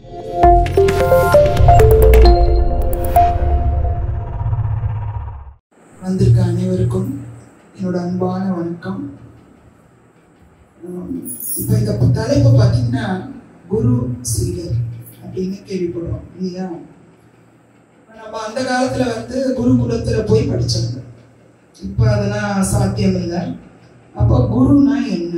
வந்திருக்க அனைவருக்கும் என்னோட அன்பான வணக்கம் உம், இப்ப இந்த தலைப்பு பார்த்தீங்கன்னா குரு சீடர் அப்படின்னு கேள்விப்படுறோம் இல்லையா இப்ப நம்ம அந்த காலத்துல வந்து குருகுலத்துல போய் படிச்சாங்க இப்ப அதெல்லாம் சாத்தியம் இல்லை அப்போ குருனா என்ன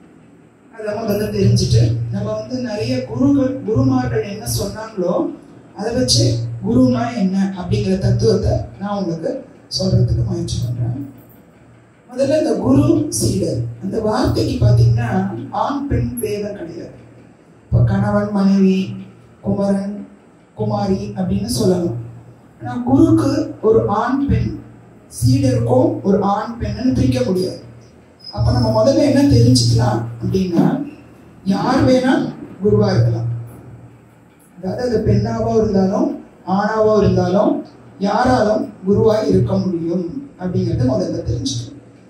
அதை முதல்ல தெரிஞ்சுட்டு நம்ம வந்து நிறைய குருகள் குருமார்கள் என்ன சொன்னாங்களோ அதை வச்சு குருனா என்ன அப்படிங்கிற தத்துவத்தை நான் உங்களுக்கு சொல்றதுக்கு முயற்சி பண்றேன் முதல்ல இந்த குரு சீடர் அந்த வார்த்தைக்கு பார்த்தீங்கன்னா ஆண் பெண் பேதம் கிடையாது இப்போ கணவன் மனைவி குமரன் குமாரி அப்படின்னு சொல்லலாம் ஆனால் குருக்கு ஒரு ஆண் பெண் சீடருக்கும் ஒரு ஆண் பெண்ணுன்னு பிரிக்க முடியாது அப்ப நம்ம முதல்ல என்ன தெரிஞ்சுக்கலாம் அப்படின்னா யார் வேணா குருவா இருக்கலாம் அதாவது அது பெண்ணாவோ இருந்தாலும் ஆணாவோ இருந்தாலும் யாராலும் குருவா இருக்க முடியும் அப்படிங்கறத முதல்ல தெரிஞ்சுக்கணும்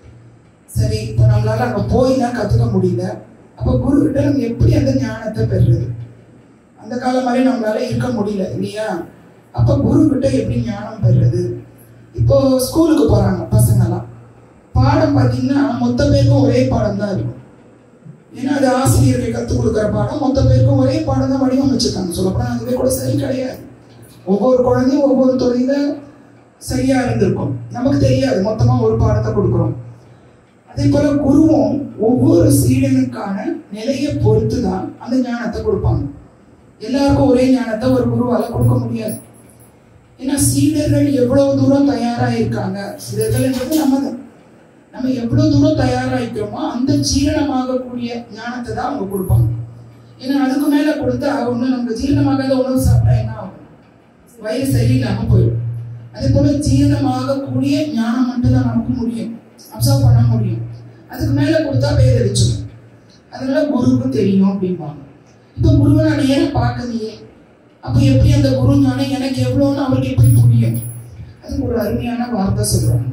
சரி இப்போ நம்மளால அங்க போய்லாம் கத்துக்க முடியல அப்ப குரு கிட்ட நம்ம எப்படி அந்த ஞானத்தை பெறுறது அந்த காலம் மாதிரி நம்மளால இருக்க முடியல இல்லையா அப்ப குரு கிட்ட எப்படி ஞானம் பெறுறது இப்போ ஸ்கூலுக்கு போறாங்க பசங்கெல்லாம் பாடம் பார்த்தீங்கன்னா மொத்த பேருக்கும் ஒரே பாடம் தான் இருக்கும் ஏன்னா அது ஆசிரியர்கள் கற்றுக் கொடுக்குற பாடம் மொத்த பேருக்கும் ஒரே பாடம் தான் வடிவமைச்சிருக்காங்க சொல்லப்போனால் அதுவே கூட சரி கிடையாது ஒவ்வொரு குழந்தையும் ஒவ்வொரு துறையில சரியா இருந்திருக்கும் நமக்கு தெரியாது மொத்தமா ஒரு பாடத்தை கொடுக்குறோம் அதே போல குருவும் ஒவ்வொரு சீடனுக்கான நிலையை பொறுத்து தான் அந்த ஞானத்தை கொடுப்பாங்க எல்லாருக்கும் ஒரே ஞானத்தை ஒரு குருவால கொடுக்க முடியாது ஏன்னா சீடர்கள் எவ்வளவு தூரம் தயாரா இருக்காங்க சீடர்கள் என்பது நம்ம தான் நம்ம எவ்வளவு தூரம் தயாராகிக்கிறோமோ அந்த ஜீரணமாகக்கூடிய ஞானத்தை தான் அவங்க கொடுப்பாங்க ஏன்னா அதுக்கு மேல கொடுத்தா ஒண்ணு நமக்கு ஜீரணமாகாத உணவு சாப்பிட்டா என்ன ஆகும் வயிறு சரியில்லாம போயிடும் அதே போல ஜீரணமாகக்கூடிய ஞானம் மட்டும் தான் நமக்கு முடியும் அப்சர்வ் பண்ண முடியும் அதுக்கு மேல கொடுத்தா பேதளிச்சிடும் அதனால குருக்கு தெரியும் அப்படிம்பாங்க இப்ப குருவை நான் ஏன் பார்க்கலையே அப்ப எப்படி அந்த குரு ஞானம் எனக்கு எவ்வளவுன்னு அவருக்கு எப்படி புரியும் அதுக்கு ஒரு அருமையான வார்த்தை சொல்றாங்க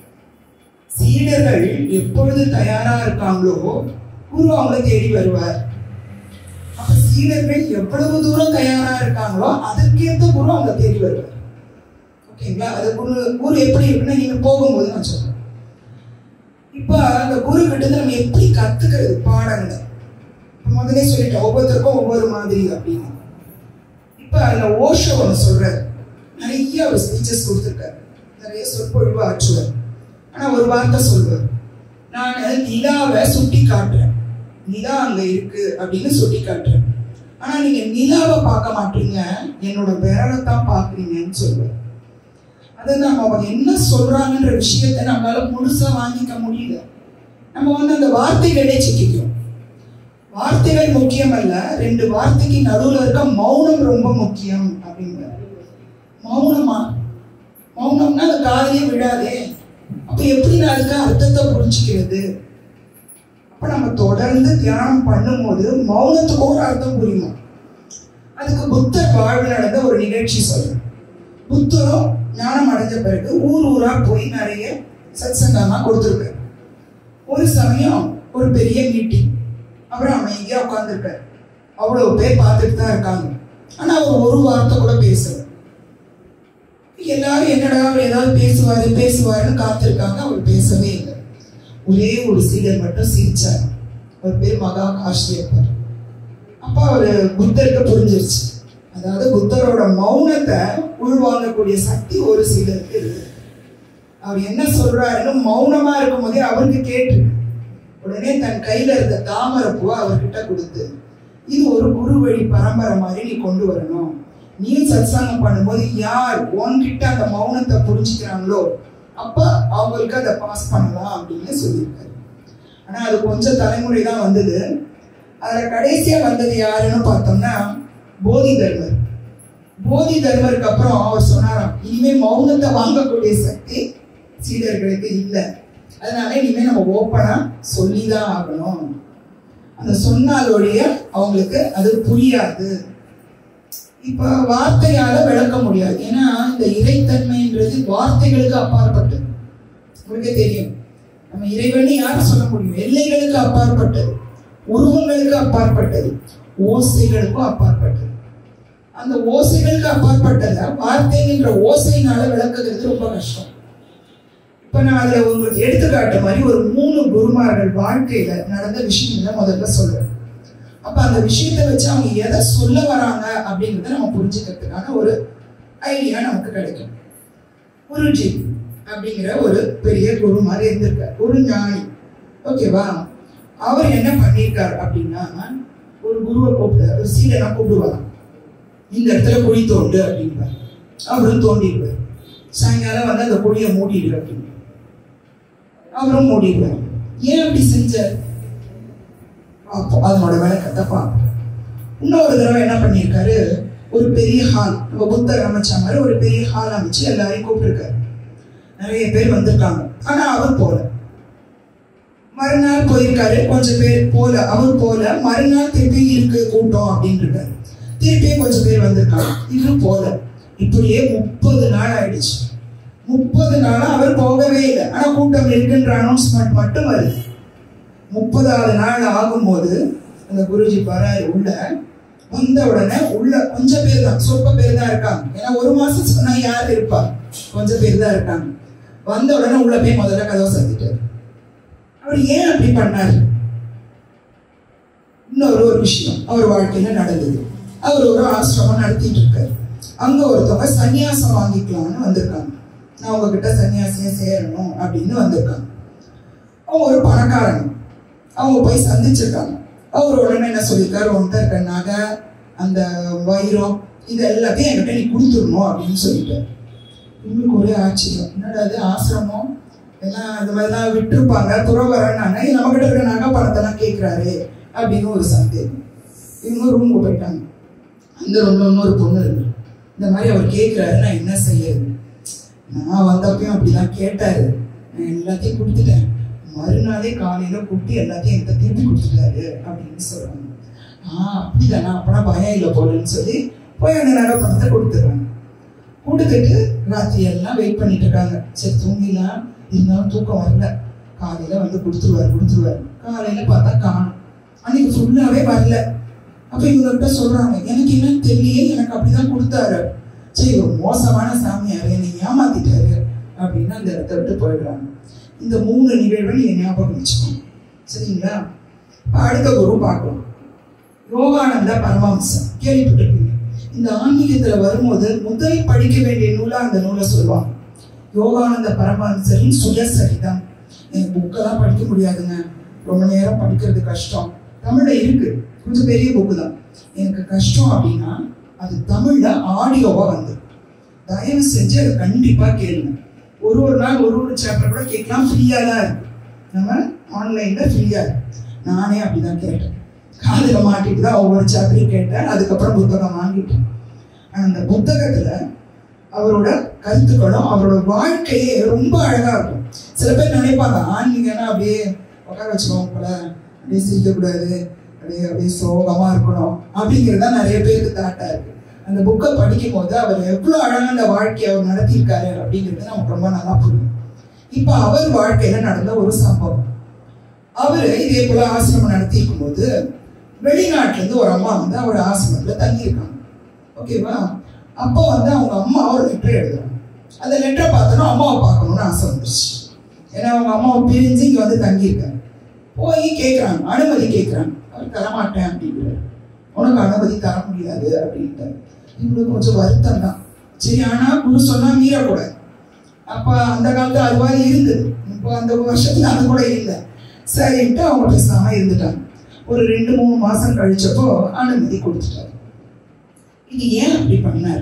சீடர்கள் எப்பொழுது தயாரா இருக்காங்களோ குரு அவங்களை தேடி வருவார் அப்ப சீடர்கள் எவ்வளவு தூரம் தயாரா இருக்காங்களோ அதற்கேற்ற குரு அவங்க தேடி வருவார் ஓகேங்களா அது குரு குரு எப்படி இருக்குன்னு நீங்க போகும்போது நான் சொல்றேன் இப்ப அந்த குரு கிட்ட இருந்து நம்ம எப்படி கத்துக்கிறது பாடங்களை இப்ப முதலே சொல்லிட்டேன் ஒவ்வொருத்தருக்கும் ஒவ்வொரு மாதிரி அப்படின்னு இப்ப அந்த ஓஷோ ஒன்று சொல்றாரு நிறைய அவர் ஸ்பீச்சஸ் கொடுத்துருக்காரு நிறைய சொற்பொழிவு ஆற்றுவார் ஆனா ஒரு வார்த்தை சொல்லுவார் நான் நிலாவை சுட்டி காட்டுறேன் நிலா அங்க இருக்கு அப்படின்னு சுட்டி காட்டுறேன் ஆனா நீங்க நிலாவை பார்க்க மாட்டீங்க என்னோட விரலை தான் பாக்குறீங்கன்னு சொல்லுவார் அது நம்ம அவங்க என்ன சொல்றாங்கன்ற விஷயத்தை நம்மளால முழுசா வாங்கிக்க முடியல நம்ம வந்து அந்த வார்த்தைகளே சிக்கிக்கிறோம் வார்த்தைகள் முக்கியம் அல்ல ரெண்டு வார்த்தைக்கு நடுவுல இருக்க மௌனம் ரொம்ப முக்கியம் அப்படிங்கிறார் மௌனமா மௌனம்னா அந்த காதலே விழாதே அப்ப எப்படி நான் அதுக்கு அர்த்தத்தை புரிஞ்சுக்கிறது அப்ப நம்ம தொடர்ந்து தியானம் பண்ணும்போது மௌனத்துக்கு ஒரு அர்த்தம் புரியும் அதுக்கு புத்தர் வாழ்வு நடந்த ஒரு நிகழ்ச்சி சொல்றேன் புத்தரும் ஞானம் அடைஞ்ச பிறகு ஊர் ஊரா போய் நிறைய சத்சங்கமா கொடுத்துருக்காரு ஒரு சமயம் ஒரு பெரிய மீட்டிங் அப்புறம் அமைதியா உட்காந்துருக்காரு அவ்வளவு பேர் பார்த்துட்டு தான் இருக்காங்க ஆனா அவர் ஒரு வார்த்தை கூட பேசல எல்லாரும் என்னடா அவர் ஏதாவது பேசுவாரு பேசுவாருன்னு காத்திருக்காங்க அவர் பேசவே இல்லை ஒரே ஒரு சீடர் மட்டும் சிரிச்சார் அவர் பேர் மகா காஷ்யப்பர் அப்ப அவரு புத்தருக்கு புரிஞ்சிருச்சு அதாவது புத்தரோட மௌனத்தை உள்வாங்கக்கூடிய சக்தி ஒரு சீடருக்கு இருக்கு அவர் என்ன சொல்றாருன்னு மௌனமா இருக்கும் போதே அவருக்கு கேட்டு உடனே தன் கையில இருந்த தாமரை பூவை அவர்கிட்ட கொடுத்து இது ஒரு குரு வழி பரம்பரை மாதிரி நீ கொண்டு வரணும் நீ சத்சங்கம் பண்ணும்போது யார் உன்கிட்ட அந்த மௌனத்தை புரிஞ்சுக்கிறாங்களோ அப்ப அவங்களுக்கு அதை பாஸ் பண்ணலாம் அப்படின்னு சொல்லியிருக்காரு ஆனா அது கொஞ்சம் தலைமுறை தான் வந்தது அதுல கடைசியா வந்தது யாருன்னு பார்த்தோம்னா போதி தர்மர் போதி தர்மருக்கு அப்புறம் அவர் சொன்னாராம் இனிமே மௌனத்தை வாங்கக்கூடிய சக்தி சீடர்களுக்கு இல்லை அதனால இனிமே நம்ம ஓப்பனா சொல்லிதான் ஆகணும் அந்த சொன்னாலோடைய அவங்களுக்கு அது புரியாது இப்ப வார்த்தையால விளக்க முடியாது ஏன்னா இந்த இறைத்தன்மைன்றது வார்த்தைகளுக்கு அப்பாற்பட்டது உங்களுக்கே தெரியும் நம்ம இறைவனை யாரும் சொல்ல முடியும் எல்லைகளுக்கு அப்பாற்பட்டது உருவங்களுக்கு அப்பாற்பட்டது ஓசைகளுக்கும் அப்பாற்பட்டது அந்த ஓசைகளுக்கு அப்பாற்பட்டத வார்த்தைங்கிற ஓசையினால விளக்குகிறது ரொம்ப கஷ்டம் இப்ப நான் அதுல உங்களுக்கு எடுத்துக்காட்டு மாதிரி ஒரு மூணு குருமார்கள் வாழ்க்கையில நடந்த விஷயங்களை முதல்ல சொல்றேன் அப்ப அந்த விஷயத்தை வச்சு அவங்க எதை சொல்ல வராங்க அப்படிங்கறத நம்ம புரிஞ்சுக்கிறதுக்கான ஒரு ஐடியா நமக்கு கிடைக்கும் குருஜி அப்படிங்கிற ஒரு பெரிய குரு மாதிரி இருந்திருக்கார் ஒரு ஞானி ஓகேவா அவர் என்ன பண்ணியிருக்கார் அப்படின்னா ஒரு குருவை கூப்பிட்டு ஒரு சீடனை கூப்பிடுவாங்க இந்த இடத்துல குழி தோண்டு அப்படின்பார் அவரும் தோண்டிடுவார் சாயங்காலம் வந்து அந்த குழியை மூடிடு அப்படின்னு அவரும் மூடிடுவார் ஏன் அப்படி செஞ்சார் அப்போ அதனோட விளக்கத்தை பார்ப்போம் இன்னொரு தடவை என்ன பண்ணியிருக்காரு ஒரு பெரிய ஹால் நம்ம புத்தர் அமைச்ச மாதிரி ஒரு பெரிய ஹால் அமைச்சு எல்லாரையும் கூப்பிட்டுருக்காரு நிறைய பேர் வந்திருக்காங்க ஆனா அவர் போல மறுநாள் போயிருக்காரு கொஞ்சம் பேர் போல அவர் போல மறுநாள் திருப்பி இருக்கு கூட்டம் அப்படின்னு இருக்காரு திருப்பியும் கொஞ்சம் பேர் வந்திருக்காங்க இவரும் போல இப்படியே முப்பது நாள் ஆயிடுச்சு முப்பது நாளா அவர் போகவே இல்லை ஆனா கூட்டம் இருக்குன்ற அனௌன்ஸ்மெண்ட் மட்டும் வருது முப்பதாவது நாள் ஆகும்போது அந்த குருஜி வராரு உள்ள வந்த உடனே உள்ள கொஞ்சம் பேர் தான் சொற்ப பேர் தான் இருக்காங்க ஏன்னா ஒரு மாசம் சொன்னா யார் இருப்பா கொஞ்சம் பேர் தான் இருக்காங்க வந்த உடனே உள்ள போய் முதல்ல கதவை சந்திட்டாரு அவர் ஏன் அப்படி பண்ணாரு இன்னொரு ஒரு விஷயம் அவர் வாழ்க்கையில நடந்தது அவர் ஒரு ஆசிரமம் நடத்திட்டு இருக்காரு அங்க ஒருத்தவங்க சன்னியாசம் வாங்கிக்கலாம்னு வந்திருக்காங்க நான் உங்ககிட்ட சன்னியாசியை சேரணும் அப்படின்னு வந்திருக்காங்க அவங்க ஒரு பணக்காரங்க அவங்க போய் சந்திச்சிருக்காங்க அவர் உடனே என்ன சொல்லியிருக்காரு உன்கிட்ட இருக்க நகை அந்த வைரம் இது எல்லாத்தையும் என்கிட்ட நீ கொடுத்துடணும் அப்படின்னு சொல்லிட்டாரு இவங்களுக்கு ஒரே ஆச்சரியம் என்னடா அது ஆசிரமம் எல்லாம் இந்த மாதிரிலாம் விட்டுருப்பாங்க துறவரனானே நம்ம கிட்ட இருக்கிற நகை பணத்தெல்லாம் கேட்குறாரு அப்படின்னு ஒரு சந்தேகம் இவங்க ரூமுக்கு போயிட்டாங்க அந்த ரூம்ல இன்னொரு பொண்ணு இருக்கு இந்த மாதிரி அவர் கேட்குறாரு நான் என்ன செய்யறது நான் வந்தப்பையும் அப்படிதான் கேட்டாரு நான் எல்லாத்தையும் கொடுத்துட்டேன் மறுநாளே காலையில கூப்பிட்டு எல்லாத்தையும் என்கிட்ட திருப்பி கொடுத்துட்டாரு அப்படின்னு சொல்றாங்க ஆ அப்படிதானா அப்பனா பயம் இல்லை போலன்னு சொல்லி போய் அந்த நகை பணத்தை கொடுத்துட்றாங்க கொடுத்துட்டு ராத்திரி எல்லாம் வெயிட் பண்ணிட்டு இருக்காங்க சரி தூங்கிடலாம் இருந்தாலும் தூக்கம் வரல காலையில வந்து கொடுத்துருவாரு கொடுத்துருவாரு காலையில பார்த்தா காணும் அன்னைக்கு ஃபுல்லாவே வரல அப்ப இவங்ககிட்ட சொல்றாங்க எனக்கு என்னன்னு தெரியலையே எனக்கு அப்படிதான் கொடுத்தாரு சரி ஒரு மோசமான சாமியார் என்னை ஏமாத்திட்டாரு அப்படின்னு அந்த இடத்த விட்டு போயிடுறாங்க இந்த மூணு நிகழ்வை நீங்க ஞாபகம் வச்சுக்கோங்க சரிங்களா இப்ப அடுத்த குரு பார்க்கலாம் யோகானந்த பரமஹம்சம் கேள்விப்பட்டிருப்பீங்க இந்த ஆன்மீகத்துல வரும்போது முதல் படிக்க வேண்டிய நூலா அந்த நூலை சொல்லுவாங்க யோகானந்த பரமஹம்சரின் சுயசரிதம் எனக்கு புக்கெல்லாம் படிக்க முடியாதுங்க ரொம்ப நேரம் படிக்கிறது கஷ்டம் தமிழ்ல இருக்கு கொஞ்சம் பெரிய புக்கு தான் எனக்கு கஷ்டம் அப்படின்னா அது தமிழ்ல ஆடியோவா வந்து தயவு செஞ்சு அதை கண்டிப்பா கேளுங்க ஒரு ஒரு நாள் ஒரு ஒரு சாப்டர் கூட கேட்கலாம் ஃப்ரீயா தான் இருக்கு நம்ம ஆன்லைன்ல ஃப்ரீயா இருக்கு நானே அப்படிதான் கேட்டேன் காதுல மாட்டிட்டு தான் ஒவ்வொரு சாப்டரையும் கேட்டேன் அதுக்கப்புறம் புத்தகம் வாங்கிட்டேன் ஆனா அந்த புத்தகத்துல அவரோட கருத்துக்களும் அவரோட வாழ்க்கையே ரொம்ப அழகா இருக்கும் சில பேர் நினைப்பாங்க ஆன்மீகம்னா அப்படியே உட்கார வச்சுக்கோங்க போல அப்படியே சிரிக்கக்கூடாது அப்படியே அப்படியே சோகமா இருக்கணும் அப்படிங்கிறதா நிறைய பேருக்கு தாட்டா இருக்கு அந்த புக்கை படிக்கும் போது அவர் எவ்வளவு அழகா அந்த வாழ்க்கையை அவர் நடத்தியிருக்காரு அப்படிங்கிறது நமக்கு ரொம்ப நல்லா புரியும் இப்ப அவர் வாழ்க்கையில நடந்த ஒரு சம்பவம் அவரு இதே போல ஆசிரமம் நடத்தி இருக்கும்போது வெளிநாட்டுல இருந்து ஒரு அம்மா வந்து அவர் ஆசிரமத்துல தங்கியிருக்காங்க ஓகேவா அப்போ வந்து அவங்க அம்மா ஒரு லெட்டர் எழுதுறாங்க அந்த லெட்டரை பார்த்தோன்னா அம்மாவை பார்க்கணும்னு ஆசை வந்துருச்சு ஏன்னா அவங்க அம்மாவை பிரிஞ்சு இங்க வந்து தங்கியிருக்காங்க போய் கேட்குறாங்க அனுமதி கேட்குறாங்க அவர் தரமாட்டேன் அப்படிங்கிறாரு உனக்கு அனுமதி தர முடியாது அப்படின்ட்டாரு இவங்களுக்கு கொஞ்சம் வருத்தம் தான் சரி ஆனா குரு சொன்னா மீறக்கூடாது அப்ப அந்த காலத்துல அது மாதிரி இருந்தது இப்போ அந்த வருஷத்துல அது கூட இல்லை சரின்ட்டு அவங்க பேசாம இருந்துட்டாங்க ஒரு ரெண்டு மூணு மாசம் கழிச்சப்போ அனுமதி கொடுத்துட்டாரு இது ஏன் அப்படி பண்ணார்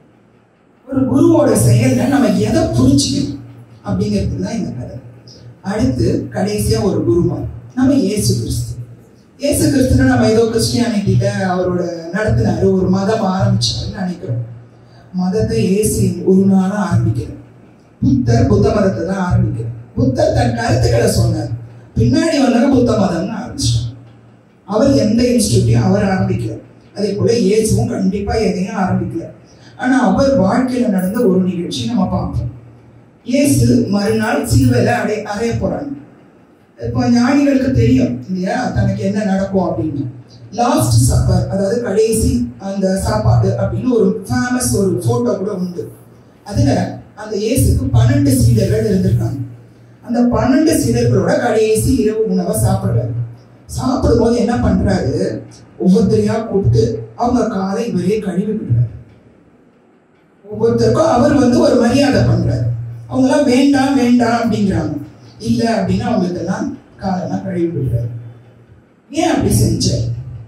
ஒரு குருவோட செயல்ல நம்ம எதை புரிஞ்சுக்கணும் அப்படிங்கிறது தான் இந்த கதை அடுத்து கடைசியா ஒரு குருமார் நம்ம இயேசு கிறிஸ்து இயேசு கிறிஸ்துன்னு நம்ம ஏதோ கிறிஸ்டியானிட்டியில அவரோட நடத்தினாரு ஒரு மதம் ஆரம்பிச்சாருன்னு நினைக்கிறோம் மதத்தை இயேசு ஒரு நாளும் ஆரம்பிக்கிறது புத்தர் புத்த மதத்தை தான் ஆரம்பிக்கிறார் புத்தர் தன் கருத்துக்களை சொன்னார் பின்னாடி வந்தவங்க புத்த மதம்னு ஆரம்பிச்சிட்டாங்க அவர் எந்த இன்ஸ்டியூட்டையும் அவர் ஆரம்பிக்கல அதே போல இயேசுவும் கண்டிப்பா எதையும் ஆரம்பிக்கல ஆனா அவர் வாழ்க்கையில நடந்த ஒரு நிகழ்ச்சி நம்ம பார்ப்போம் இயேசு மறுநாள் சிலுவையில அடை அறைய போறாங்க இப்போ ஞானிகளுக்கு தெரியும் இல்லையா தனக்கு என்ன நடக்கும் அப்படின்னு லாஸ்ட் சப்பர் அதாவது கடைசி அந்த சாப்பாடு அப்படின்னு ஒரு ஃபேமஸ் ஒரு போட்டோ கூட உண்டு அதுல அந்த இயேசுக்கு பன்னெண்டு சீடர்கள் இருந்திருக்காங்க அந்த பன்னெண்டு சீடர்களோட கடைசி இரவு உணவை சாப்பிடுறாரு சாப்பிடும்போது என்ன பண்றாரு ஒவ்வொருத்தரையா கூப்பிட்டு அவங்க காலை இவரே கழுவி விடுறாரு ஒவ்வொருத்தருக்கும் அவர் வந்து ஒரு மரியாதை பண்றாரு அவங்க எல்லாம் வேண்டாம் வேண்டாம் அப்படிங்கிறாங்க இல்ல அப்படின்னா அவங்களுக்கு எல்லாம் காலெல்லாம் கழுவி விடுறாரு ஏன் அப்படி செஞ்சார்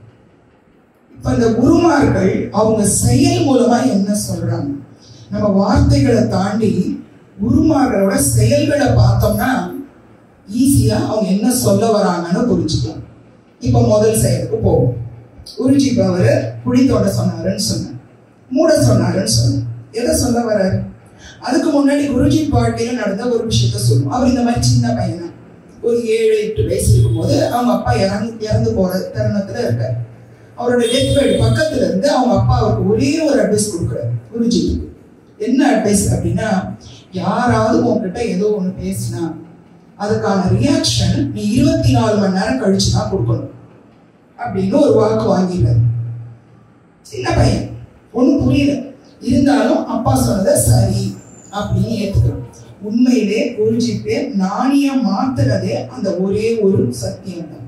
இப்ப இந்த குருமார்கள் அவங்க செயல் மூலமா என்ன சொல்றாங்க நம்ம வார்த்தைகளை தாண்டி குருமார்களோட செயல்களை பார்த்தோம்னா ஈஸியா அவங்க என்ன சொல்ல வராங்கன்னு புரிஞ்சுக்கலாம் இப்ப முதல் செயலுக்கு போவோம் குருஜி இப்ப அவரு குழி தோண்ட சொன்னாருன்னு சொன்னேன் மூட சொன்னாருன்னு சொன்னேன் எதை சொல்ல வர்றாரு அதுக்கு முன்னாடி குருஜி வாழ்க்கையில நடந்த ஒரு விஷயத்த சொல்லுவோம் அவர் இந்த மாதிரி சின்ன பையனா ஒரு ஏழு எட்டு வயசு இருக்கும்போது அவங்க அப்பா இறந்து இறந்து போற தருணத்துல இருக்காரு அவரோட டெத் பெட் பக்கத்துல இருந்து அவங்க அப்பா அவருக்கு ஒரே ஒரு அட்வைஸ் கொடுக்குறாரு குருஜிக்கு என்ன அட்வைஸ் அப்படின்னா யாராவது உன்கிட்ட ஏதோ ஒண்ணு பேசினா அதுக்கான ரியாக்ஷன் நீ இருபத்தி நாலு மணி நேரம் கழிச்சு தான் கொடுக்கணும் அப்படின்னு ஒரு வாக்கு வாங்கிடுறாரு சின்ன பையன் ஒன்றும் புரியல இருந்தாலும் அப்பா சொன்னதை சரி அப்படின்னு ஏத்துக்கிறோம் உண்மையிலே குருஜிக்கு நாணயம் மாத்துறதே அந்த ஒரே ஒரு சத்தியம் தான்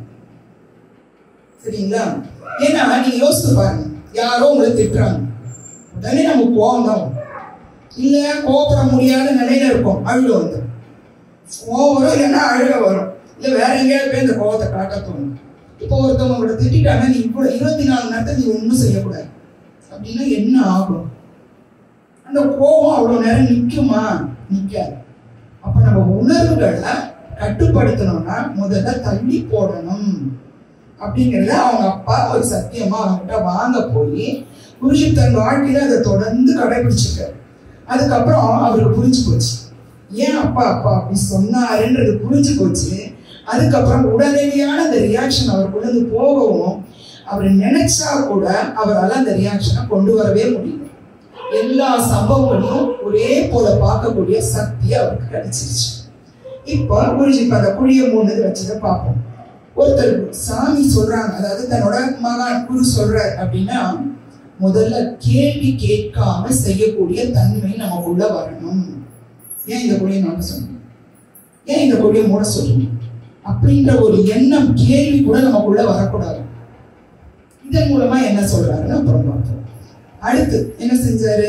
சரிங்களா ஏன்னா நீங்க யோசித்து பாருங்க யாரோ உங்களை திட்டுறாங்க உடனே நம்ம கோவம் தான் வரும். இல்ல கோவப்பட முடியாத நிலையில இருக்கும் அழுக வந்துடும் கோவம் வரும் இல்லைன்னா அழுக வரும் இல்ல வேற எங்கேயாவது போய் இந்த கோவத்தை காட்ட தோணும் இப்போ ஒருத்தவங்க உங்களை திட்டாங்க நீ இப்போ இருபத்தி நாலு நேரத்தை நீ ஒன்றும் செய்யக்கூடாது அப்படின்னா என்ன ஆகும் அந்த கோபம் அவ்வளவு நேரம் நிக்குமா நிக்காது அப்ப நம்ம உணர்வுகளை கட்டுப்படுத்தணும்னா முதல்ல தள்ளி போடணும் அப்படிங்கிறத அவங்க அப்பா ஒரு சத்தியமா அவங்ககிட்ட வாங்க போய் குருஜி தன் வாழ்க்கையில அதை தொடர்ந்து கடைபிடிச்சிருக்காரு அதுக்கப்புறம் அவருக்கு புரிஞ்சு போச்சு ஏன் அப்பா அப்பா அப்படி சொன்னாருன்றது புரிஞ்சு போச்சு அதுக்கப்புறம் உடனடியான அந்த ரியாக்ஷன் அவருக்குள்ள இருந்து போகவும் அவர் நினைச்சா கூட அவரால் அந்த ரியாக்ஷனை கொண்டு வரவே முடியல எல்லா சம்பவங்களையும் ஒரே போல பார்க்கக்கூடிய சக்தி அவருக்கு கிடைச்சிருச்சு இப்போ குருஜி இப்ப அந்த குழிய மூணு வச்சதை பார்ப்போம் ஒருத்தர் சாமி சொல்றாங்க அதாவது தன்னோட மகான் குரு சொல்ற அப்படின்னா முதல்ல கேள்வி கேட்காம செய்யக்கூடிய தன்மை நமக்குள்ள வரணும் ஏன் இந்த குழியை நான் சொன்னேன் ஏன் இந்த குழியை மூட சொல்லணும் அப்படின்ற ஒரு எண்ணம் கேள்வி கூட நமக்குள்ள வரக்கூடாது இதன் மூலமா என்ன சொல்றாருன்னு அப்புறம் பார்ப்போம் அடுத்து என்ன செஞ்சாரு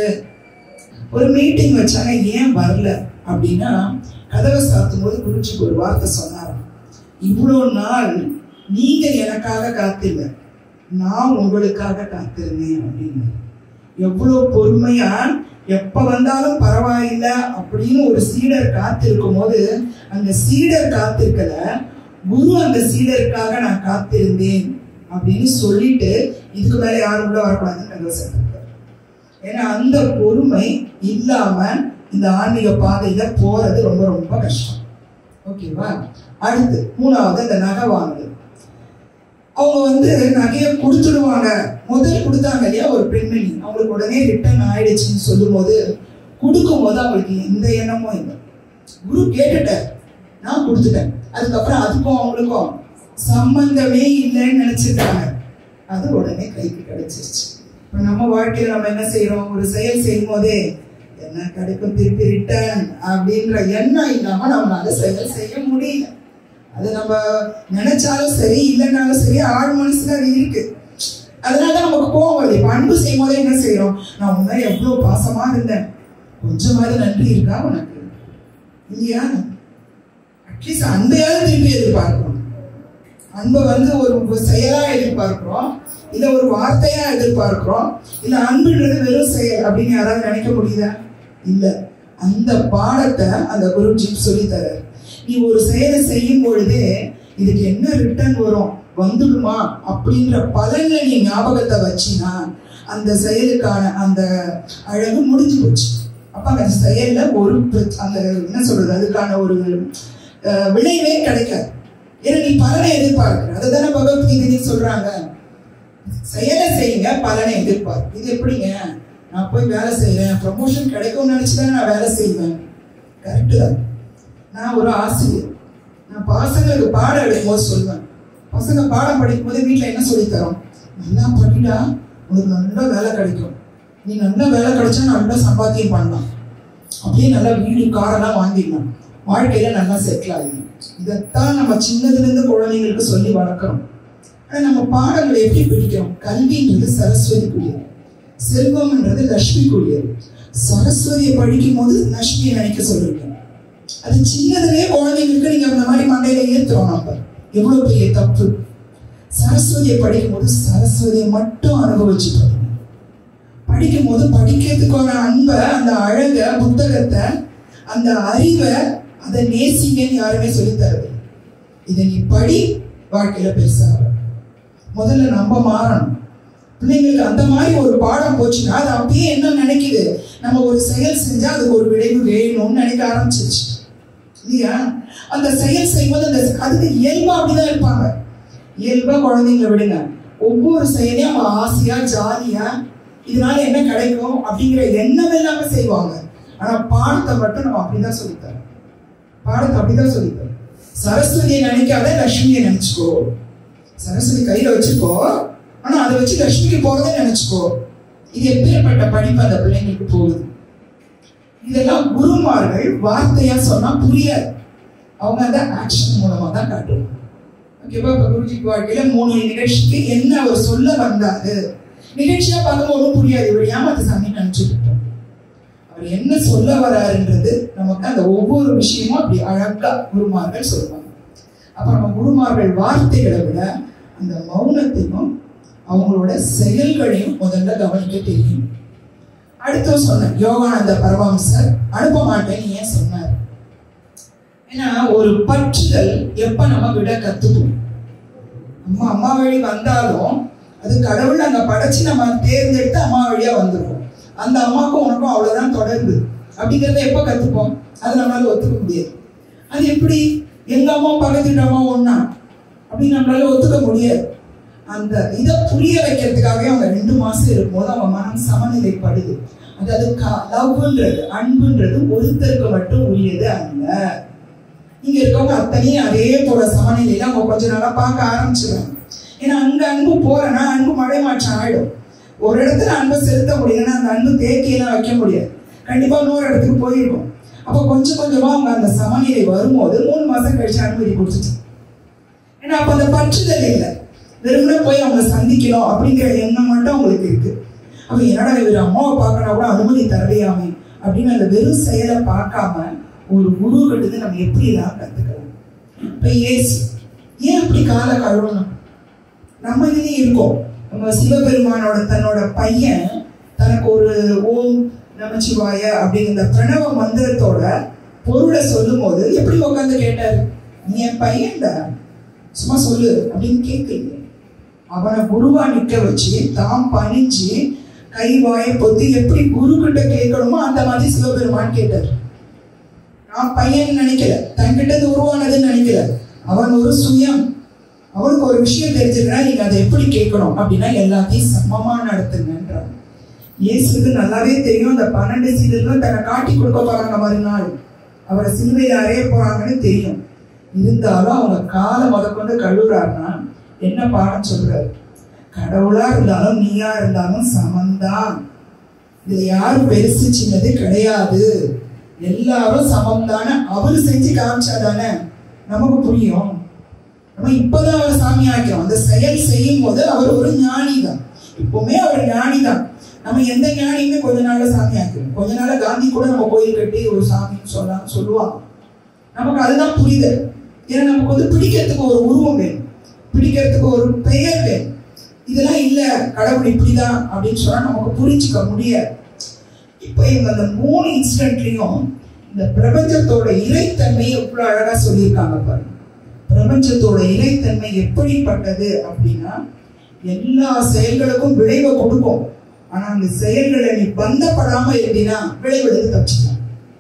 ஒரு மீட்டிங் வச்சாங்க ஏன் வரல அப்படின்னா கதவை சாத்தும் போது குருஜிக்கு ஒரு வார்த்தை சொன்னாராம் இவ்வளோ நாள் நீங்க எனக்காக காத்தில்ல நான் உங்களுக்காக காத்திருந்தேன் அப்படின்னு எவ்வளோ பொறுமையா எப்ப வந்தாலும் பரவாயில்ல அப்படின்னு ஒரு சீடர் காத்திருக்கும் போது அந்த சீடர் காத்திருக்கல குரு அந்த சீடருக்காக நான் காத்திருந்தேன் அப்படின்னு சொல்லிட்டு இதுக்கு மேல யாரும் உள்ள வரக்கூடாதுன்னு கதவை சாத்திருக்காரு ஏன்னா அந்த பொறுமை இல்லாம இந்த ஆன்மீக பாதையில போறது ரொம்ப ரொம்ப கஷ்டம் ஓகேவா அடுத்து மூணாவது அந்த நகை வாங்குது அவங்க வந்து நகையை கொடுத்துடுவாங்க முதல் கொடுத்தாங்க இல்லையா ஒரு பெண்மணி அவங்களுக்கு உடனே ரிட்டர்ன் ஆயிடுச்சுன்னு சொல்லும்போது கொடுக்கும்போது அவங்களுக்கு எந்த எண்ணமும் இல்லை குரு கேட்டுட்டார் நான் கொடுத்துட்டேன் அதுக்கப்புறம் அதுக்கும் அவங்களுக்கும் சம்பந்தமே இல்லைன்னு நினைச்சிருக்காங்க அது உடனே கைக்கு கிடைச்சிருச்சு இப்போ நம்ம வாழ்க்கையில நம்ம என்ன செய்யறோம் ஒரு செயல் செய்யும் போதே என்ன கிடைக்கும் திருப்பி ரிட்டர்ன் அப்படின்ற எண்ணம் இல்லாம நம்மளால செயல் செய்ய முடியல அது நம்ம நினைச்சாலும் சரி இல்லைனாலும் சரி ஆழ் மனசுல அது இருக்கு அதனால நமக்கு கோவம் வருது இப்ப அன்பு செய்யும் போதே என்ன செய்யறோம் நான் முன்னாடி எவ்வளவு பாசமா இருந்தேன் கொஞ்சமாவது நன்றி இருக்கா உனக்கு இல்லையா அட்லீஸ்ட் அன்பையாவது திருப்பி எதிர்பார்க்கணும் அன்பை வந்து ஒரு செயலா எதிர்பார்க்கிறோம் இல்ல ஒரு வார்த்தையா எதிர்பார்க்கிறோம் இல்ல அன்புன்றது வெறும் செயல் அப்படின்னு யாராவது நினைக்க முடியுதா இல்ல அந்த பாடத்தை அந்த குருஜி சொல்லி தராரு நீ ஒரு செயலை செய்யும் பொழுதே இதுக்கு என்ன ரிட்டர்ன் வரும் வந்துடுமா அப்படின்ற பலன்ல நீ ஞாபகத்தை வச்சினா அந்த செயலுக்கான அந்த அழகு முடிஞ்சு போச்சு அப்ப அந்த செயல்ல ஒரு பிரச்ச- அந்த என்ன சொல்றது அதுக்கான ஒரு அஹ், விளைவே கிடைக்காது ஏன்னா நீ பலனை எதிர்பார்க்கிற அதை தானே பகவத்கீதை சொல்றாங்க செயலை செய்யுங்க பலனை எதிர்பார்க்கு இது எப்படிங்க நான் போய் வேலை செய்யறேன் ப்ரமோஷன் கிடைக்கும்னு நினைச்சுதான் நான் வேலை செய்வேன் கரெக்டு தான் நான் ஒரு ஆசிரியர் நான் பசங்களுக்கு பாடம் எடுக்கும்போது சொல்லுவேன் பசங்க பாடம் படிக்கும் போது வீட்டில் என்ன சொல்லித் தரோம் நல்லா படிடா உனக்கு நல்ல வேலை கிடைக்கும் நீ நல்ல வேலை கிடைச்சா நல்லா சம்பாத்தியம் பண்ணலாம் அப்படியே நல்லா வீடு காரெல்லாம் வாங்கிடலாம் வாழ்க்கையில நல்லா செட்டில் ஆகிடும் இதைத்தான் நம்ம சின்னதுலேருந்து குழந்தைங்களுக்கு சொல்லி வளர்க்குறோம் ஆனால் நம்ம பாடங்களை எப்படி பிடிக்கிறோம் கல்வின்றது சரஸ்வதிக்குரியது செல்வம்ன்றது லக்ஷ்மிக்குரியது சரஸ்வதியை படிக்கும் போது லக்ஷ்மியை நினைக்க சொல்லிருக்கேன் அது சின்னதுலேயே குழந்தைங்களுக்கு நீங்க அந்த மாதிரி மண்டையில ஏத்துறோம் நம்ம எவ்வளவு பெரிய தப்பு சரஸ்வதியை படிக்கும் போது சரஸ்வதியை மட்டும் அனுபவிச்சு படிங்க படிக்கும் போது படிக்கிறதுக்கான அன்பை அந்த அழக புத்தகத்தை அந்த அறிவை அதை நேசிங்கன்னு யாருமே சொல்லித் தரது இதை நீ படி வாழ்க்கையில பெருசாக முதல்ல நம்ம மாறணும் பிள்ளைங்களுக்கு அந்த மாதிரி ஒரு பாடம் போச்சுன்னா அது அப்படியே என்ன நினைக்குது நம்ம ஒரு செயல் செஞ்சா அதுக்கு ஒரு விளைவு வேணும்னு நினைக்க ஆரம்பிச்சிருச்சு இல்லையா அந்த செயல் செய்யும்போது அந்த அதுக்கு இயல்பா அப்படிதான் இருப்பாங்க இயல்பா குழந்தைங்களை விடுங்க ஒவ்வொரு செயலையும் அவங்க ஆசையா ஜாலியா இதனால என்ன கிடைக்கும் அப்படிங்கிற எண்ணம் இல்லாம செய்வாங்க ஆனா பாடத்தை மட்டும் நம்ம அப்படிதான் சொல்லித்தரோம் பாடத்தை அப்படிதான் சொல்லித்தரோம் சரஸ்வதியை நினைக்காத லட்சுமியை நினைச்சுக்கோ சரஸ்வதி கையில வச்சுக்கோ ஆனா அதை வச்சு லட்சுமிக்கு போறதே நினைச்சுக்கோ இது எப்பேற்பட்ட படிப்பு அந்த பிள்ளைங்களுக்கு போகுது இதெல்லாம் குருமார்கள் வார்த்தையா சொன்னா புரியாது அவங்க அந்த ஆக்ஷன் மூலமா தான் காட்டுவாங்க ஓகேவா இப்ப குருஜிக்கு வாழ்க்கையில மூணு நிகழ்ச்சிக்கு என்ன அவர் சொல்ல வந்தாரு நிகழ்ச்சியா பார்க்கும்போது ஒன்றும் புரியாது இவர் ஏமாத்து சாமி நினைச்சுட்டு அவர் என்ன சொல்ல வராருன்றது நமக்கு அந்த ஒவ்வொரு விஷயமும் அப்படி அழகா குருமார்கள் சொல்லுவாங்க அப்ப நம்ம குருமார்கள் வார்த்தைகளை விட அந்த மௌனத்தையும் அவங்களோட செயல்களையும் முதல்ல கவனிக்க தெரியும் அடுத்து சொன்னேன் யோகானந்த பரமஹம்சர் அனுப்ப மாட்டேன்னு ஏன் சொன்னார் ஏன்னா ஒரு பற்றுதல் எப்ப நம்ம விட கத்துப்போம் நம்ம அம்மா வழி வந்தாலும் அது கடவுள் அங்க படைச்சு நம்ம தேர்ந்தெடுத்து அம்மா வழியா வந்துருவோம் அந்த அம்மாவுக்கும் உனக்கும் அவ்வளவுதான் தொடர்பு அப்படிங்கிறத எப்ப கத்துப்போம் அது நம்மளால ஒத்துக்க முடியாது அது எப்படி எங்க அம்மா பக்கத்து வீட்டு அம்மா ஒண்ணா அப்படின்னு நம்மளால ஒத்துக்க முடியாது அந்த இதை புரிய வைக்கிறதுக்காகவே அவங்க ரெண்டு மாசம் இருக்கும்போது அவங்க மனம் சமநிலைப்படுது அதாவது லவ்ன்றது அன்புன்றது ஒருத்தருக்கு மட்டும் உரியது அல்ல இங்க இருக்கவங்க அத்தனையும் அதே போல சமநிலையில அவங்க கொஞ்ச நாளா பார்க்க ஆரம்பிச்சிடுறாங்க ஏன்னா அங்க அன்பு போறேன்னா அன்பு மழை மாற்றம் ஆயிடும் ஒரு இடத்துல அன்பை செலுத்த முடியலன்னா அந்த அன்பு தேக்கியெல்லாம் வைக்க முடியாது கண்டிப்பா இன்னொரு இடத்துக்கு போயிருக்கும் அப்போ கொஞ்சம் கொஞ்சமா அவங்க அந்த சமநிலை வரும்போது மூணு மாசம் கழிச்சு அனுமதி கொடுத்துட்டு ஏன்னா அப்ப அந்த பற்றுதல் இல்லை வெறுமனே போய் அவங்க சந்திக்கணும் அப்படிங்கிற எண்ணம் மட்டும் அவங்களுக்கு இருக்கு அப்ப என்னடா இவர் அம்மாவை பார்க்கணும் கூட அனுமதி தரலையாமே அப்படின்னு அந்த வெறும் செயலை பார்க்காம ஒரு குரு கிட்ட நம்ம எப்படி எல்லாம் கத்துக்கலாம் இப்ப ஏசு ஏன் அப்படி கால கழுவணும் நம்ம இதுலயும் இருக்கோம் நம்ம சிவபெருமானோட தன்னோட பையன் தனக்கு ஒரு ஓம் நமச்சிவாய அப்படிங்கிற பிரணவ மந்திரத்தோட பொருளை சொல்லும் போது எப்படி உட்காந்து கேட்டாரு நீ என் பையன்டா சும்மா சொல்லு அப்படின்னு கேட்கல அவனை குருவா நிக்க வச்சு தாம் பணிஞ்சு கை வாயை பொத்தி எப்படி குரு கிட்ட கேட்கணுமோ அந்த மாதிரி சிவபெருமான் கேட்டார் நான் பையன் நினைக்கல தன்கிட்ட இருந்து உருவானதுன்னு நினைக்கல அவன் ஒரு சுயம் அவனுக்கு ஒரு விஷயம் தெரிஞ்சிருக்கா நீங்க அதை எப்படி கேட்கணும் அப்படின்னா எல்லாத்தையும் சமமா நடத்துங்கன்றான் இயேசுக்கு நல்லாவே தெரியும் அந்த பன்னெண்டு சீடர்களும் தன்னை காட்டி கொடுக்க போறாங்க மறுநாள் அவரை சிலுவையில் அறைய போறாங்கன்னு தெரியும் இருந்தாலும் அவங்க காலை முதற்கொண்டு கழுவுறாருன்னா என்ன பாடம் சொல்றாரு கடவுளா இருந்தாலும் நீயா இருந்தாலும் சமந்தான் இதுல யாரும் பெருசு சின்னது கிடையாது எல்லாரும் சமம் தானே அவரு செஞ்சு காமிச்சாதானே நமக்கு புரியும் நம்ம இப்பதான் அவர் சாமி ஆக்கிறோம் அந்த செயல் செய்யும் போது அவர் ஒரு ஞானி தான் இப்பவுமே அவர் ஞானி தான் நம்ம எந்த ஞானியுமே கொஞ்ச நாள்ல சாமி ஆக்கிறோம் கொஞ்ச நாள்ல காந்தி கூட நம்ம கோயில் கட்டி ஒரு சாமின்னு சொல்லலாம் சொல்லுவாங்க நமக்கு அதுதான் புரிதல் ஏன்னா நமக்கு வந்து பிடிக்கிறதுக்கு ஒரு உருவம் வேணும் பிடிக்கிறதுக்கு ஒரு பெயர் வேணும் இதெல்லாம் இல்ல கடவுள் இப்படிதான் அப்படின்னு சொன்னா நமக்கு புரிஞ்சுக்க முடியாது இப்போ இவங்க அந்த மூணு இன்சிடென்ட்லயும் இந்த பிரபஞ்சத்தோட இறைத்தன்மையை எவ்வளவு அழகா சொல்லியிருக்காங்க பாருங்க பிரபஞ்சத்தோட இறைத்தன்மை எப்படிப்பட்டது அப்படின்னா எல்லா செயல்களுக்கும் விளைவை கொடுக்கும் ஆனா அந்த செயல்களை நீ பந்தப்படாம இருந்தீங்கன்னா விளைவுகளுக்கு தப்பிச்சுக்கலாம்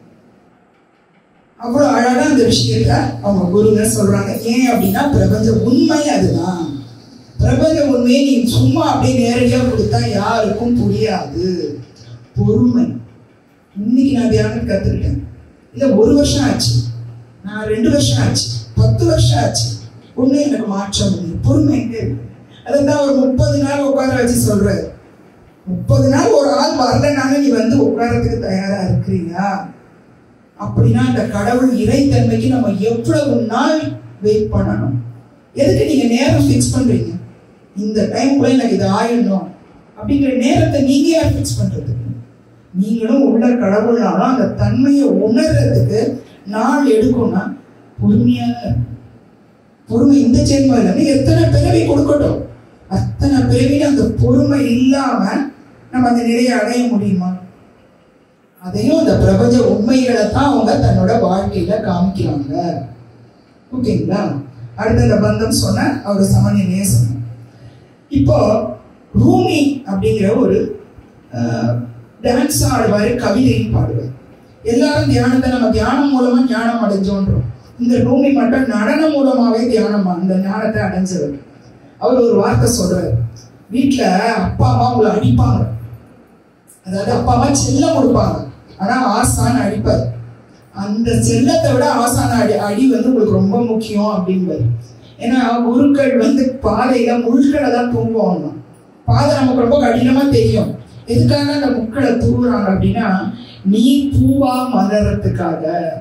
அவ்வளவு அழகா அந்த விஷயத்த அவங்க குருங்க சொல்றாங்க ஏன் அப்படின்னா பிரபஞ்ச உண்மை அதுதான் பிரபஞ்ச உண்மையை நீ சும்மா அப்படியே நேரடியா கொடுத்தா யாருக்கும் புரியாது பொறுமை இன்னைக்கு நான் தியானம் கத்துக்கிட்டேன் இல்ல ஒரு வருஷம் ஆச்சு நான் ரெண்டு வருஷம் ஆச்சு பத்து வருஷம் ஆச்சு ஒண்ணு எனக்கு மாற்றம் இல்லை பொறுமை எங்க இருக்கு அதுதான் ஒரு முப்பது நாள் உட்கார வச்சு சொல்றாரு முப்பது நாள் ஒரு ஆள் வரலனாலும் நீ வந்து உட்காரத்துக்கு தயாரா இருக்கிறியா அப்படின்னா அந்த கடவுள் இறைத்தன்மைக்கு நம்ம எவ்வளவு நாள் வெயிட் பண்ணணும் எதுக்கு நீங்க நேரம் ஃபிக்ஸ் பண்றீங்க இந்த டைம்குள்ள எனக்கு இது ஆயிடணும் அப்படிங்கிற நேரத்தை நீங்க யார் ஃபிக்ஸ் பண்றதுக்கு நீங்களும் உள்ள கடவுள்னாலும் அந்த தன்மையை உணர்றதுக்கு நாள் எடுக்கும்னா பொறுமையாக இருக்கணும். பொறுமை இந்த ஜென்மம் இல்லைன்னு எத்தனை பிறவி கொடுக்கட்டும் அத்தனை பிறவியில் அந்த பொறுமை இல்லாம நம்ம அந்த நிலையை அடைய முடியுமா அதையும் அந்த பிரபஞ்ச உண்மைகளை தான் அவங்க தன்னோட வாழ்க்கையில காமிக்கிறாங்க ஓகேங்களா அடுத்த இந்த பந்தம் சொன்ன அவர் சமநிலையே சொன்ன இப்போ ரூமி அப்படிங்கிற ஒரு டான்ஸ் ஆடுவாரு கவிதையும் பாடுவார் எல்லாரும் தியானத்தை நம்ம தியானம் மூலமா ஞானம் அடைஞ்சோன்றோம் இந்த ரூமி மட்டும் நடனம் மூலமாவே தியானம் அந்த ஞானத்தை அடைஞ்சவர் அவர் ஒரு வார்த்தை சொல்றாரு வீட்டுல அப்பா அம்மா உங்களை அடிப்பாங்க அதாவது அப்பா அம்மா செல்லம் கொடுப்பாங்க ஆனா ஆசான் அடிப்பார் அந்த செல்லத்தை விட ஆசான அடி அடி வந்து உங்களுக்கு ரொம்ப முக்கியம் அப்படின்பாரு ஏன்னா குருக்கள் வந்து பாதையில முள்களை தான் தூங்குவாங்க பாதை நமக்கு ரொம்ப கடினமா தெரியும் எதுக்காக அந்த முட்களை தூங்குறாங்க அப்படின்னா நீ பூவா மலர்றதுக்காக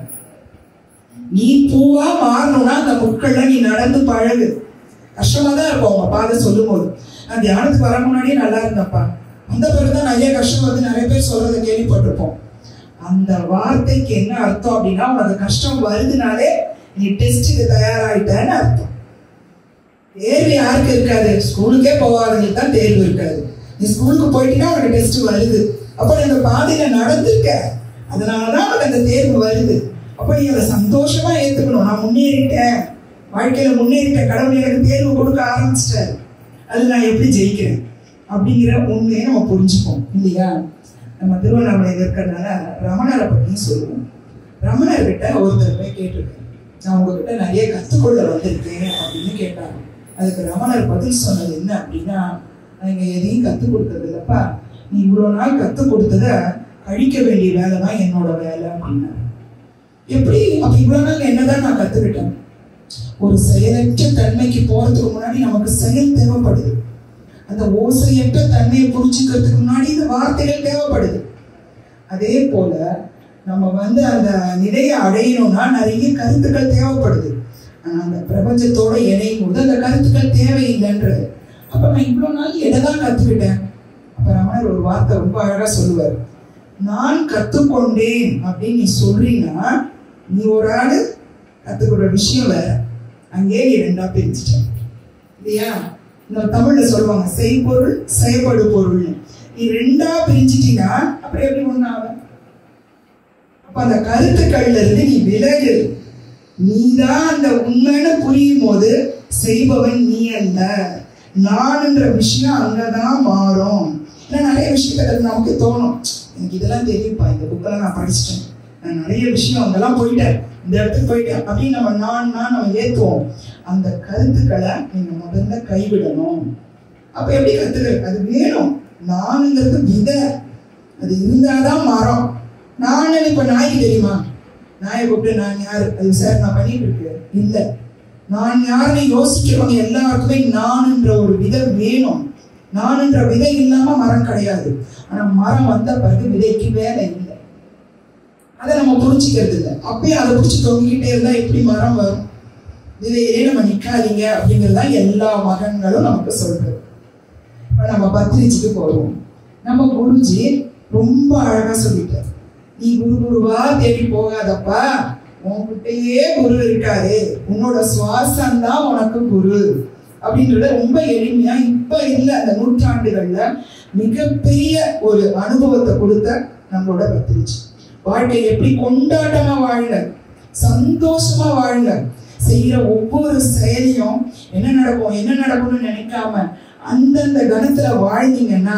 நீ பூவா மாறணும்னா அந்த முட்கள்ல நீ நடந்து பழகு கஷ்டமா தான் இருக்கும் அவங்க பாதை சொல்லும் போது நான் தியானத்துக்கு வர முன்னாடியே நல்லா இருந்தப்பா அந்த பிறகுதான் நிறைய கஷ்டம் வந்து நிறைய பேர் சொல்றதை கேள்விப்பட்டிருப்போம் அந்த வார்த்தைக்கு என்ன அர்த்தம் அப்படின்னா உனக்கு கஷ்டம் வருதுனாலே நீ டெஸ்ட்டுக்கு தயாராயிட்டன்னு அர்த்தம் தேர்வு யாருக்கு இருக்காது ஸ்கூலுக்கே போகாதவங்களுக்கு தான் தேர்வு இருக்காது நீ ஸ்கூலுக்கு போயிட்டீங்கன்னா உனக்கு டெஸ்ட் வருது அப்ப நீ அந்த பாதையில நடந்திருக்க அதனாலதான் உனக்கு அந்த தேர்வு வருது அப்ப நீ அதை சந்தோஷமா ஏத்துக்கணும் நான் முன்னேறிட்டேன் வாழ்க்கையில முன்னேறிட்டேன் கடவுள் எனக்கு தேர்வு கொடுக்க ஆரம்பிச்சிட்டாரு அது நான் எப்படி ஜெயிக்கிறேன் அப்படிங்கிற உண்மையை நம்ம புரிஞ்சுப்போம் இல்லையா நம்ம திருவண்ணாமலையில் இருக்கிறதுனால ரமணரை பற்றியும் சொல்லுவோம் ரமணர்கிட்ட ஒருத்தர் போய் கேட்டிருக்கேன் நான் உங்ககிட்ட நிறைய கற்றுக்கொள்ள வந்திருக்கேன் அப்படின்னு கேட்டாங்க அதுக்கு ரமணர் பதில் சொன்னது என்ன அப்படின்னா நான் இங்க எதையும் கற்றுக் கொடுத்தது இல்லப்பா நீ இவ்வளோ நாள் கற்றுக் கொடுத்தத அழிக்க வேண்டிய வேலை தான் என்னோட வேலை அப்படின்னாரு எப்படி அப்ப இவ்வளவு நாள் என்னதான் நான் கத்துக்கிட்டேன் ஒரு செயலற்ற தன்மைக்கு போறதுக்கு முன்னாடி நமக்கு செயல் தேவைப்படுது அந்த ஓசையற்ற தன்மையை புரிஞ்சுக்கிறதுக்கு முன்னாடி இந்த வார்த்தைகள் தேவைப்படுது அதே போல நம்ம வந்து அந்த நிலையை அடையணும்னா நிறைய கருத்துக்கள் தேவைப்படுது ஆனா அந்த பிரபஞ்சத்தோட இணையும் போது அந்த கருத்துக்கள் தேவையில்லைன்றது அப்ப நான் இவ்வளவு நாள் எதைதான் கத்துக்கிட்டேன் அப்ப ரமணர் ஒரு வார்த்தை ரொம்ப அழகா சொல்லுவார் நான் கத்துக்கொண்டேன் அப்படின்னு நீ சொல்றீங்கன்னா நீ ஒரு ஆளு கத்துக்கிற விஷயம் வேற அங்கே நீ ரெண்டா பிரிச்சுட்ட இல்லையா இந்த தமிழ்ல சொல்லுவாங்க செய்பொருள் செயல்படு பொருள் நீ ரெண்டா பிரிஞ்சிட்டீங்கன்னா அப்புறம் எப்படி ஒண்ணு ஆகும் அப்ப அந்த கருத்துக்கள்ல இருந்து நீ விலகு நீதான் அந்த உண்மைன்னு புரியும் போது செய்பவன் நீ அல்ல நான்ன்ற விஷயம் அங்கதான் மாறும் ஏன்னா நிறைய விஷயத்துல நமக்கு தோணும் எனக்கு இதெல்லாம் தெரியும்ப்பா இந்த புக்கெல்லாம் நான் படிச்சிட்டேன் நான் நிறைய விஷயம் அங்கெல்லாம் போயிட்டேன் இந்த இடத்துக்கு போயிட்டேன் அப்படின்னு நம்ம நான் நான் நம்ம ஏத்துவோம் அந்த கருத்துக்களை நீங்க முதல்ல கைவிடணும் அப்ப எப்படி கத்துக்கிறது அது வேணும் நானுங்கிறது விதை அது இருந்தாதான் மரம் நானு இப்ப நாய்க்கு தெரியுமா நாயை கூப்பிட்டு நான் யாரு அது சார் நான் பண்ணிட்டு இருக்கேன் இல்ல நான் யாருன்னு யோசிக்கிறவங்க எல்லாருக்குமே நானுன்ற ஒரு விதை வேணும் நானுன்ற விதை இல்லாம மரம் கிடையாது ஆனா மரம் வந்த பிறகு விதைக்கு வேலை இல்லை அதை நம்ம புரிஞ்சுக்கிறது இல்லை அப்பயும் அதை பிடிச்சி தொங்கிக்கிட்டே இருந்தா எப்படி மரம் வரும் விதையிலே நம்ம நிக்காதீங்க அப்படிங்கறதுதான் எல்லா மகன்களும் நமக்கு சொல்றது இப்ப நம்ம பத்திரிச்சுக்கு போறோம் நம்ம குருஜி ரொம்ப அழகா சொல்லிட்டார் நீ குரு குருவா தேடி போகாதப்பா உன்கிட்டயே குரு இருக்காரு உன்னோட சுவாசம் தான் உனக்கு குரு அப்படின்றத ரொம்ப எளிமையா இப்ப இல்ல அந்த நூற்றாண்டுகள்ல மிகப்பெரிய ஒரு அனுபவத்தை கொடுத்த நம்மளோட பத்திரிச்சு வாழ்க்கை எப்படி கொண்டாட்டமா வாழுங்க சந்தோஷமா வாழுங்க செய்யற ஒவ்வொரு செயலையும் என்ன நடக்கும் என்ன நடக்கும்னு நினைக்காம அந்தந்த கணத்துல வாழ்ந்தீங்கன்னா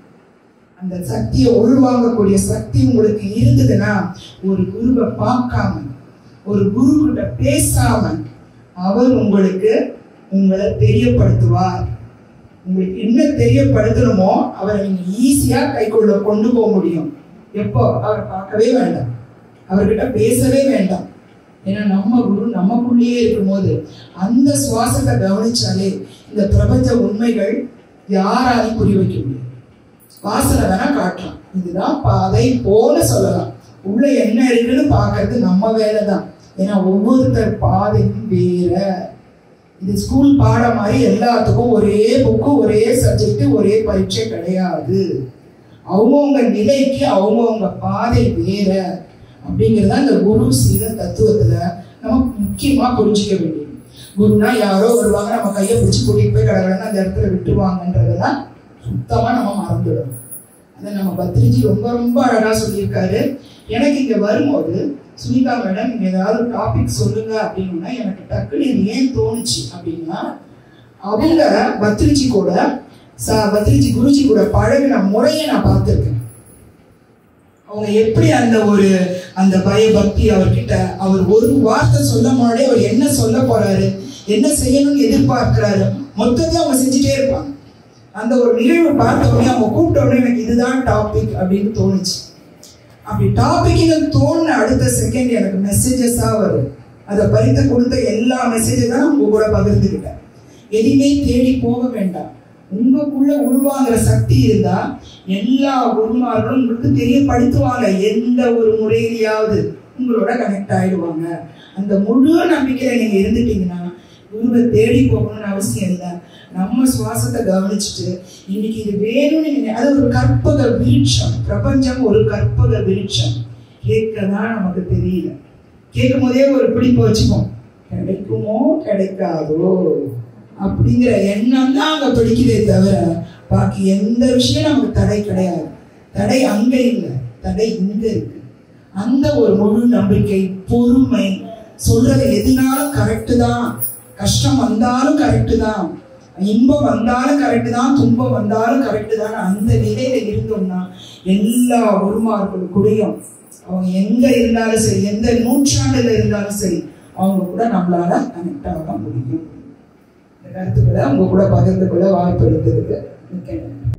அந்த சக்தியை உள்வாங்கக்கூடிய சக்தி உங்களுக்கு இருந்ததுன்னா ஒரு குருவை பார்க்காம ஒரு குரு கிட்ட பேசாம அவர் உங்களுக்கு உங்களை தெரியப்படுத்துவார் உங்களுக்கு என்ன தெரியப்படுத்தணுமோ அவரை நீங்க ஈஸியா கைக்குள்ள கொண்டு போக முடியும் எப்போ அவரை பார்க்கவே வேண்டாம் அவர்கிட்ட பேசவே வேண்டாம் ஏன்னா நம்ம குரு நமக்குள்ளேயே இருக்கும்போது அந்த சுவாசத்தை கவனிச்சாலே இந்த பிரபஞ்ச உண்மைகள் யாராலையும் புரிய வைக்க முடியும் வாசனை வேணா காட்டலாம் இதுதான் பாதை போல சொல்லலாம் உள்ள என்ன இருக்குன்னு பார்க்கறது நம்ம வேலை தான் ஏன்னா ஒவ்வொருத்தர் பாதையும் வேற இது ஸ்கூல் பாடம் மாதிரி எல்லாத்துக்கும் ஒரே புக்கு ஒரே சப்ஜெக்ட் ஒரே பரீட்சை கிடையாது அவங்கவுங்க நிலைக்கு அவங்கவுங்க பாதை வேற அப்படிங்கிறது இந்த குரு சீல தத்துவத்துல நம்ம முக்கியமா புரிஞ்சுக்க வேண்டியது குருனா யாரோ வருவாங்க நம்ம கையை பிடிச்சி கூட்டிட்டு போய் கடகடன்னு அந்த இடத்துல விட்டுருவாங்கன்றதெல்லாம் சுத்தமா நம்ம மறந்துடும் அதை நம்ம பத்ரிஜி ரொம்ப ரொம்ப அழகா சொல்லியிருக்காரு எனக்கு இங்க வரும்போது சுனிதா மேடம் நீங்க ஏதாவது டாபிக் சொல்லுங்க அப்படின்னா எனக்கு டக்குனு இது ஏன் தோணுச்சு அப்படின்னா அவங்க பத்ரிஜி கூட ச பத்ரிஜி குருஜி கூட பழகின முறையை நான் பார்த்துருக்கேன் அவங்க எப்படி அந்த ஒரு அந்த பயபக்தி அவர்கிட்ட அவர் ஒரு வார்த்தை சொல்ல முன்னாடி அவர் என்ன சொல்ல போறாரு என்ன செய்யணும்னு எதிர்பார்க்கிறாரு மொத்தத்தையும் அவங்க செஞ்சுட்டே இருப்பாங்க அந்த ஒரு நிகழ்வு பார்த்த உடனே அவங்க கூப்பிட்ட உடனே எனக்கு இதுதான் டாபிக் அப்படின்னு தோணுச்சு அப்படி டாபிக்னு தோணுன அடுத்த செகண்ட் எனக்கு மெசேஜஸா வரும் அதை பறித்து கொடுத்த எல்லா மெசேஜஸ் தான் உங்க கூட பகிர்ந்துக்கிட்டேன் எதுவுமே தேடி போக வேண்டாம் உங்களுக்குள்ள உள்வாங்கிற சக்தி இருந்தா எல்லா குருமார்களும் உங்களுக்கு தெரியப்படுத்துவாங்க எந்த ஒரு முறையிலையாவது உங்களோட கனெக்ட் ஆயிடுவாங்க அந்த முழு நம்பிக்கையில நீங்க இருந்துட்டீங்கன்னா குருவை தேடி போகணும்னு அவசியம் இல்லை நம்ம சுவாசத்தை கவனிச்சுட்டு இன்னைக்கு இது வேணும்னு நீங்க அது ஒரு கற்பக விருட்சம் பிரபஞ்சம் ஒரு கற்பக விருட்சம் கேட்கதான் நமக்கு தெரியல கேட்கும் போதே ஒரு பிடிப்பு வச்சுப்போம் கிடைக்குமோ கிடைக்காதோ அப்படிங்கிற எண்ணம் தான் அங்க பிடிக்குதே தவிர பாக்கி எந்த விஷயம் நமக்கு தடை கிடையாது தடை அங்க இல்லை தடை இங்க இருக்கு அந்த ஒரு முழு நம்பிக்கை பொறுமை சொல்றது எதுனாலும் கரெக்டு தான் கஷ்டம் வந்தாலும் கரெக்டு தான் இன்பம் வந்தாலும் கரெக்டு தான் துன்பம் வந்தாலும் கரெக்டு தான் அந்த நிலையில இருந்தோம்னா எல்லா குருமார்களும் கூடயும் அவங்க எங்க இருந்தாலும் சரி எந்த நூற்றாண்டுல இருந்தாலும் சரி அவங்க கூட நம்மளால கனெக்ட் ஆக முடியும் இந்த கருத்துக்களை உங்க கூட பகிர்ந்து கொள்ள வாய்ப்பு இருந்ததுக்கு மிக்க நன்றி